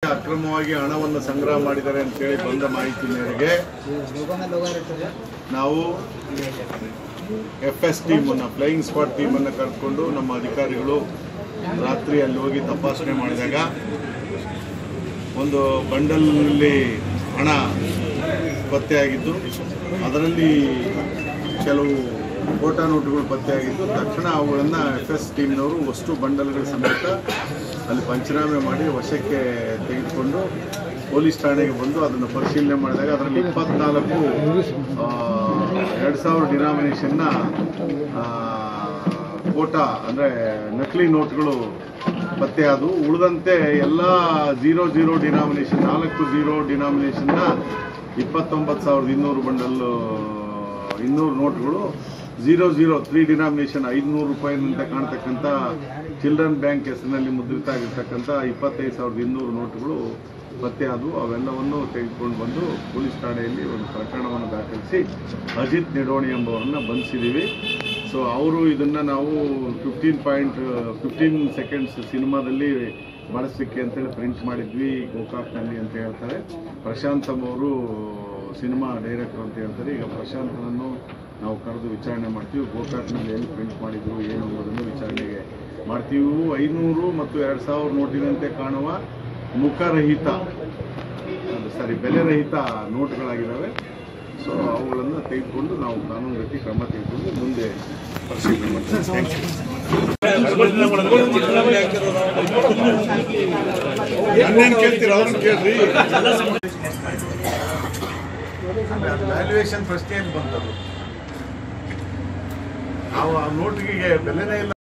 ಅಕ್ರಮವಾಗಿ ಹಣವನ್ನು ಸಂಗ್ರಹ ಮಾಡಿದ್ದಾರೆ ಅಂತೇಳಿ ಬಂದ ಮಾಹಿತಿ ಮೇರೆಗೆ ನಾವು ಎಫ್ ಎಸ್ ಟೀಮನ್ನು ಫ್ಲೈಯಿಂಗ್ ಸ್ಕ್ವಾಡ್ ಟೀಮನ್ನು ಕರೆದುಕೊಂಡು ನಮ್ಮ ಅಧಿಕಾರಿಗಳು ರಾತ್ರಿ ಅಲ್ಲಿ ಹೋಗಿ ತಪಾಸಣೆ ಮಾಡಿದಾಗ ಒಂದು ಬಂಡಲ್ನಲ್ಲಿ ಹಣ ಪತ್ತೆಯಾಗಿದ್ದು ಅದರಲ್ಲಿ ಕೆಲವು ಕೋಟಾ ನೋಟುಗಳು ಪತ್ತೆಯಾಗಿದ್ದು ತಕ್ಷಣ ಅವುಗಳನ್ನು ಎಫ್ ಎಸ್ ಟೀಮ್ನವರು ಅಷ್ಟು ಬಂಡಲ್ಗಳ ಸಮೇತ ಅಲ್ಲಿ ಪಂಚನಾಮೆ ಮಾಡಿ ವಶಕ್ಕೆ ತೆಗೆದುಕೊಂಡು ಪೊಲೀಸ್ ಠಾಣೆಗೆ ಬಂದು ಅದನ್ನು ಪರಿಶೀಲನೆ ಮಾಡಿದಾಗ ಅದರಲ್ಲಿ ಇಪ್ಪತ್ನಾಲ್ಕು ಎರಡು ಸಾವಿರ ಡಿನಾಮಿನೇಷನ್ನ ಕೋಟಾ ಅಂದರೆ ನಕಲಿ ನೋಟ್ಗಳು ಪತ್ತೆಯಾದವು ಉಳಿದಂತೆ ಎಲ್ಲ ಝೀರೋ ಝೀರೋ ಡಿನಾಮಿನೇಷನ್ ನಾಲ್ಕು ಝೀರೋ ಡಿನಾಮಿನೇಷನ್ನ ಇಪ್ಪತ್ತೊಂಬತ್ತು ಸಾವಿರದ ಇನ್ನೂರು ಬಂಡಲ್ ಇನ್ನೂರು ನೋಟ್ಗಳು ಝೀರೋ ಝೀರೋ ತ್ರೀ ಡಿನಾಮಿನೇಷನ್ ಐದುನೂರು ರೂಪಾಯಿನಂತೆ ಕಾಣ್ತಕ್ಕಂಥ ಚಿಲ್ಡ್ರನ್ ಬ್ಯಾಂಕ್ ಹೆಸರಿನಲ್ಲಿ ಮುದ್ರಿತ ಆಗಿರ್ತಕ್ಕಂಥ ಇಪ್ಪತ್ತೈದು ಸಾವಿರದ ಇನ್ನೂರು ನೋಟುಗಳು ಪತ್ತೆಯಾದವು ಅವೆಲ್ಲವನ್ನು ತೆಗೆದುಕೊಂಡು ಬಂದು ಪೊಲೀಸ್ ಠಾಣೆಯಲ್ಲಿ ಒಂದು ಪ್ರಕರಣವನ್ನು ದಾಖಲಿಸಿ ಅಜಿತ್ ನಿಡೋಣಿ ಎಂಬವರನ್ನು ಬಂಧಿಸಿದ್ದೀವಿ ಸೊ ಅವರು ಇದನ್ನು ನಾವು ಫಿಫ್ಟೀನ್ ಪಾಯಿಂಟ್ ಫಿಫ್ಟೀನ್ ಸೆಕೆಂಡ್ಸ್ ಸಿನಿಮಾದಲ್ಲಿ ಬಳಸಲಿಕ್ಕೆ ಅಂತೇಳಿ ಪ್ರಿಂಟ್ ಮಾಡಿದ್ವಿ ಗೋಕಾಕ್ನಲ್ಲಿ ಅಂತ ಹೇಳ್ತಾರೆ ಪ್ರಶಾಂತ್ ಅವರು ಸಿನಿಮಾ ಡೈರೆಕ್ಟರ್ ಅಂತ ಹೇಳ್ತಾರೆ ಈಗ ಪ್ರಶಾಂತನನ್ನು ನಾವು ಕರೆದು ವಿಚಾರಣೆ ಮಾಡ್ತೀವಿ ಗೋಕಾಕ್ನಲ್ಲಿ ಎಲ್ಲಿ ಪ್ರಿಂಟ್ ಮಾಡಿದ್ರು ಏನು ಅನ್ನೋದನ್ನು ವಿಚಾರಣೆಗೆ ಮಾಡ್ತೀವಿ ಇವು ಐನೂರು ಮತ್ತು ಎರಡು ಸಾವಿರ ನೋಟಿನಂತೆ ಕಾಣುವ ಮುಖರಹಿತ ಸಾರಿ ಬೆಲೆರಹಿತ ನೋಟ್ಗಳಾಗಿದ್ದಾವೆ ಸೊ ಅವುಗಳನ್ನು ತೆಗೆದುಕೊಂಡು ನಾವು ಕಾನೂನು ರೀತಿ ಕ್ರಮ ತೆಗೆದುಕೊಂಡು ಮುಂದೆ ಪರಿಶೀಲನೆ ಮಾಡ್ತೀವಿ ನನ್ನೇನು ಕೇಳ್ತೀರ ಅವ್ರನ್ನ ಕೇಳ್ರಿ ವ್ಯಾಲ್ಯೂಯೇಷನ್ ಫಸ್ಟ್ ಏನು ಬಂತದು ನಾವು ಆ ನೋಟಿಗೆ ಬೆಲೆನೇ ಇಲ್ಲ